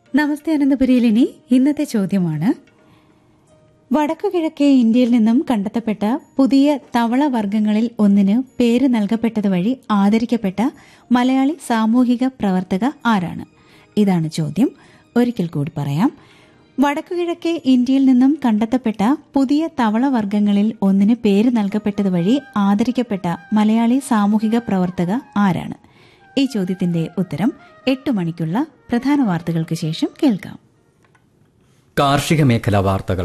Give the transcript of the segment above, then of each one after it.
നമസ്തേ അനന്തപുരിയിലിനി ഇന്നത്തെ ചോദ്യമാണ് വടക്കുകിഴക്കേ ഇന്ത്യയിൽ നിന്നും കണ്ടെത്തപ്പെട്ട പുതിയ തവള വർഗ്ഗങ്ങളിൽ ഒന്നിന് പേര് നൽകപ്പെട്ടത് വഴി ആദരിക്കപ്പെട്ട മലയാളി സാമൂഹിക പ്രവർത്തക ആരാണ് ഇതാണ് ചോദ്യം ഒരിക്കൽ കൂടി പറയാം വടക്കുകിഴക്കേ ഇന്ത്യയിൽ നിന്നും കണ്ടെത്തപ്പെട്ട പുതിയ തവള വർഗ്ഗങ്ങളിൽ ഒന്നിന് പേര് നൽകപ്പെട്ടത് വഴി ആദരിക്കപ്പെട്ട മലയാളി സാമൂഹിക പ്രവർത്തക ആരാണ് ഈ ചോദ്യത്തിന്റെ ഉത്തരം എട്ട് മണിക്കുള്ള പ്രധാന വാർത്തകൾക്ക് ശേഷം കേൾക്കാം കാർഷിക മേഖലാ വാർത്തകൾ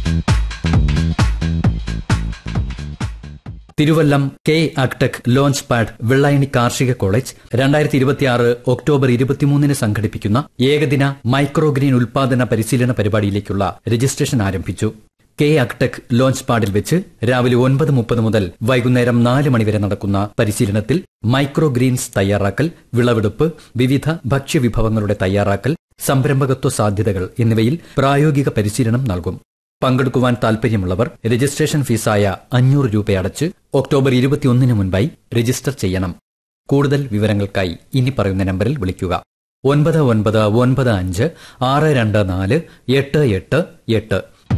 Thiruvallam K agtech launch pad Vellayani കാർഷിക കോളേജ് രണ്ടായിരത്തി ഇരുപത്തിയാറ് ഒക്ടോബർ ഇരുപത്തിമൂന്നിന് സംഘടിപ്പിക്കുന്ന ഏകദിന മൈക്രോഗ്രീൻ ഉൽപാദന പരിശീലന പരിപാടിയിലേക്കുള്ള രജിസ്ട്രേഷൻ ആരംഭിച്ചു കെ അക്ടെക് ലോഞ്ച് പാഡിൽ വെച്ച് രാവിലെ ഒൻപത് മുപ്പത് മുതൽ വൈകുന്നേരം നാല് മണിവരെ നടക്കുന്ന പരിശീലനത്തിൽ മൈക്രോ ഗ്രീൻസ് തയ്യാറാക്കൽ വിളവെടുപ്പ് വിവിധ ഭക്ഷ്യവിഭവങ്ങളുടെ തയ്യാറാക്കൽ സംരംഭകത്വ സാധ്യതകൾ എന്നിവയിൽ പ്രായോഗിക പരിശീലനം നൽകും പങ്കെടുക്കുവാൻ താൽപര്യമുള്ളവർ രജിസ്ട്രേഷൻ ഫീസായ അഞ്ഞൂറ് രൂപയടച്ച് ഒക്ടോബർ ഇരുപത്തിയൊന്നിന് മുൻപായി രജിസ്റ്റർ ചെയ്യണം കൂടുതൽ വിവരങ്ങൾക്കായി ഇനി പറയുന്ന നമ്പറിൽ വിളിക്കുക ഒൻപത് ഒൻപത് ഒൻപത് അഞ്ച് ആറ് രണ്ട് നാല് എട്ട് എട്ട് എട്ട്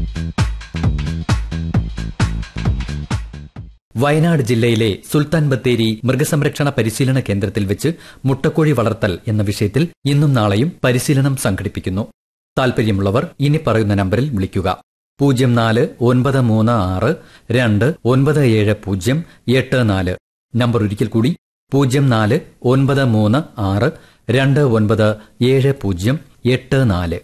വയനാട് ജില്ലയിലെ സുൽത്താൻ ബത്തേരി മൃഗസംരക്ഷണ പരിശീലന കേന്ദ്രത്തിൽ വെച്ച് മുട്ടക്കോഴി വളർത്തൽ എന്ന വിഷയത്തിൽ ഇന്നും നാളെയും പരിശീലനം സംഘടിപ്പിക്കുന്നു താൽപര്യമുള്ളവർ ഇനി പറയുന്ന നമ്പറിൽ വിളിക്കുക പൂജ്യം നാല് ഒൻപത് മൂന്ന് ആറ് രണ്ട് ഒൻപത് ഏഴ് പൂജ്യം എട്ട് നാല് നമ്പർ ഒരിക്കൽ കൂടി പൂജ്യം നാല് ഒൻപത് മൂന്ന് ആറ് രണ്ട് ഒൻപത് ഏഴ് പൂജ്യം എട്ട് നാല്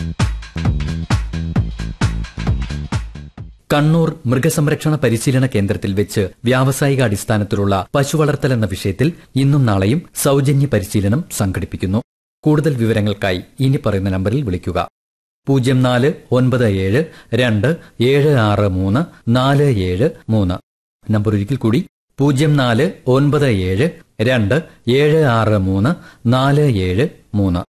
കണ്ണൂർ മൃഗസംരക്ഷണ പരിശീലന കേന്ദ്രത്തിൽ വെച്ച് വ്യാവസായിക അടിസ്ഥാനത്തിലുള്ള പശുവളർത്തൽ എന്ന വിഷയത്തിൽ ഇന്നും നാളെയും സൗജന്യ പരിശീലനം സംഘടിപ്പിക്കുന്നു കൂടുതൽ വിവരങ്ങൾക്കായി ഇനി പറയുന്ന നമ്പറിൽ വിളിക്കുക പൂജ്യം നാല് ഒൻപത് ഏഴ് രണ്ട് ഏഴ് ആറ് മൂന്ന് നാല് ഏഴ് മൂന്ന് നമ്പർ ഒരിക്കൽ കൂടി പൂജ്യം നാല് ഒൻപത് ഏഴ് രണ്ട് ഏഴ് ആറ് മൂന്ന് നാല് ഏഴ് മൂന്ന്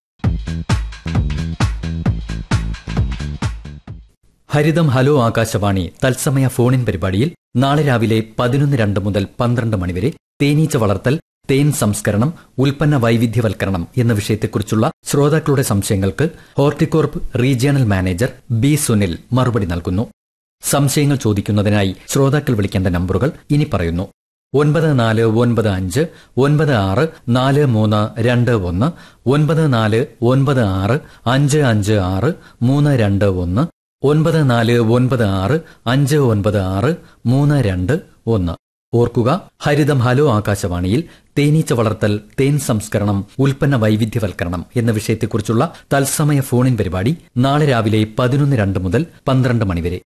ഹരിതം ഹലോ ആകാശവാണി തത്സമയ ഫോണിൻ പരിപാടിയിൽ നാളെ രാവിലെ പതിനൊന്ന് രണ്ട് മുതൽ പന്ത്രണ്ട് മണിവരെ തേനീച്ച വളർത്തൽ തേൻ സംസ്കരണം ഉൽപ്പന്ന വൈവിധ്യവൽക്കരണം എന്ന വിഷയത്തെക്കുറിച്ചുള്ള ശ്രോതാക്കളുടെ സംശയങ്ങൾക്ക് Horticorp regional manager B Sunil മറുപടി നൽകുന്നു സംശയങ്ങൾ ചോദിക്കുന്നതിനായി ശ്രോതാക്കൾ വിളിക്കേണ്ട നമ്പറുകൾ ഇനി പറയുന്നു ഒൻപത് നാല് ഒൻപത് അഞ്ച് ഒൻപത് ആറ് നാല് മൂന്ന് രണ്ട് ഒന്ന് ഒൻപത് നാല് ഒൻപത് ആറ് അഞ്ച് അഞ്ച് ആറ് മൂന്ന് രണ്ട് ഒന്ന് ഒൻപത് നാല് ഒൻപത് ആറ് അഞ്ച് ഒൻപത് ആറ് മൂന്ന് രണ്ട് ഒന്ന് ഓർക്കുക ഹരിതം ഹലോ ആകാശവാണിയിൽ തേനീച്ച വളർത്തൽ തേൻ സംസ്കരണം ഉൽപ്പന്ന വൈവിധ്യവൽക്കരണം എന്ന വിഷയത്തെക്കുറിച്ചുള്ള തത്സമയ ഫോണിൻ പരിപാടി നാളെ രാവിലെ പതിനൊന്ന് രണ്ട് മുതൽ പന്ത്രണ്ട് മണിവരെ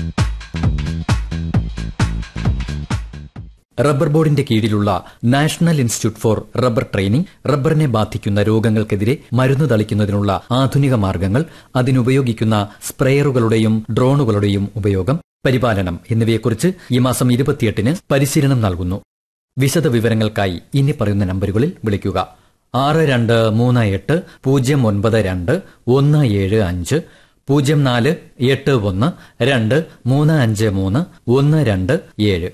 റബ്ബർ ബോർഡിന്റെ കീഴിലുള്ള national institute for rubber training റബ്ബറിനെ ബാധിക്കുന്ന രോഗങ്ങൾക്കെതിരെ മരുന്ന് തളിക്കുന്നതിനുള്ള ആധുനിക മാർഗങ്ങൾ അതിനുപയോഗിക്കുന്ന സ്പ്രേയറുകളുടെയും ഡ്രോണുകളുടെയും ഉപയോഗം പരിപാലനം എന്നിവയെക്കുറിച്ച് ഈ മാസം ഇരുപത്തിയെട്ടിന് പരിശീലനം നൽകുന്നു വിശദ വിവരങ്ങൾക്കായി ഇനി പറയുന്ന നമ്പറുകളിൽ വിളിക്കുക ആറ് രണ്ട് മൂന്ന് എട്ട് പൂജ്യം ഒൻപത് രണ്ട് ഒന്ന് ഏഴ് അഞ്ച് പൂജ്യം നാല് എട്ട് ഒന്ന് രണ്ട് മൂന്ന് അഞ്ച് മൂന്ന് ഒന്ന് രണ്ട് ഏഴ്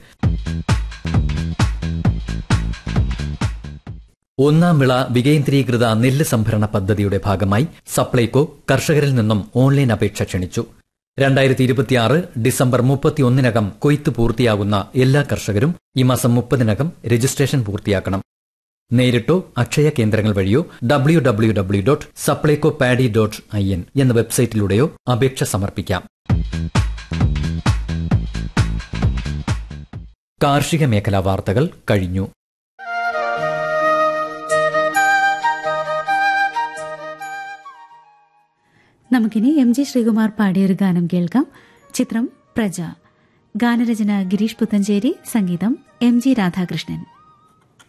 ഒന്നാം വിള വികേന്ദ്രീകൃത നെല്ല് സംഭരണ പദ്ധതിയുടെ ഭാഗമായി സപ്ലൈകോ കർഷകരിൽ നിന്നും ഓൺലൈൻ അപേക്ഷ ക്ഷണിച്ചു രണ്ടായിരത്തി ഇരുപത്തിയാറ് ഡിസംബർ മുപ്പത്തിയൊന്നിനകം കൊയ്ത്ത് പൂർത്തിയാകുന്ന എല്ലാ കർഷകരും ഈ മാസം മുപ്പതിനകം രജിസ്ട്രേഷൻ പൂർത്തിയാക്കണം നേരിട്ടോ അക്ഷയ കേന്ദ്രങ്ങൾ വഴിയോ W W W dot Supplyco paddy dot I N എന്ന വെബ്സൈറ്റിലൂടെയോ അപേക്ഷ സമർപ്പിക്കാം കാർഷിക മേഖലാ വാർത്തകൾ കഴിഞ്ഞു നമുക്കിനി എം ജി ശ്രീകുമാർ പാടിയൊരു ഗാനം കേൾക്കാം ചിത്രം പ്രജ ഗാനരചന ഗിരീഷ് പുത്തഞ്ചേരി സംഗീതം എം ജി രാധാകൃഷ്ണൻ